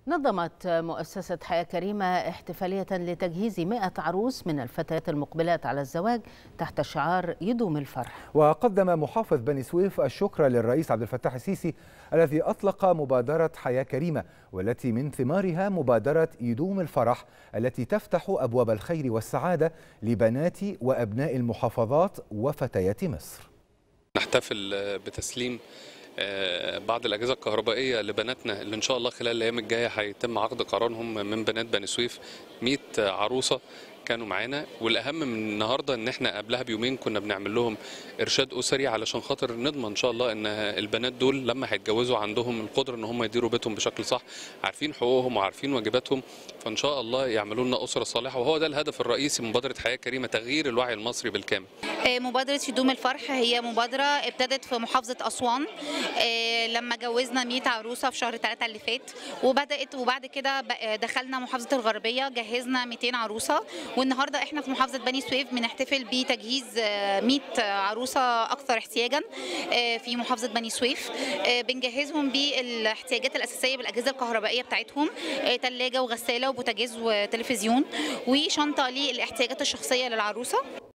نظمت مؤسسة حياة كريمة احتفالية لتجهيز 100 عروس من الفتيات المقبلات على الزواج تحت شعار يدوم الفرح وقدم محافظ بني سويف الشكر للرئيس عبد الفتاح السيسي الذي أطلق مبادرة حياة كريمة والتي من ثمارها مبادرة يدوم الفرح التي تفتح أبواب الخير والسعادة لبنات وأبناء المحافظات وفتيات مصر نحتفل بتسليم بعض الاجهزه الكهربائيه لبناتنا اللي ان شاء الله خلال الايام الجايه هيتم عقد قرارهم من بنات بني سويف 100 عروسه كانوا معانا والاهم من النهارده ان احنا قبلها بيومين كنا بنعمل لهم ارشاد اسري علشان خاطر نضمن ان شاء الله ان البنات دول لما هيتجوزوا عندهم القدره ان هم يديروا بيتهم بشكل صح عارفين حقوقهم وعارفين واجباتهم فان شاء الله يعملوا لنا اسره صالحه وهو ده الهدف الرئيسي من مبادره حياه كريمه تغيير الوعي المصري بالكامل مبادرة يدوم الفرح هي مبادرة ابتدت في محافظة أسوان لما جوزنا 100 عروسة في شهر 3 اللي فات وبدأت وبعد كده دخلنا محافظة الغربية جهزنا 200 عروسة والنهاردة احنا في محافظة بني سويف بنحتفل بتجهيز 100 عروسة أكثر احتياجا في محافظة بني سويف بنجهزهم بالاحتياجات الأساسية بالأجهزة الكهربائية بتاعتهم ثلاجة وغسالة وبوتاجاز وتلفزيون وشنطة للاحتياجات الشخصية للعروسة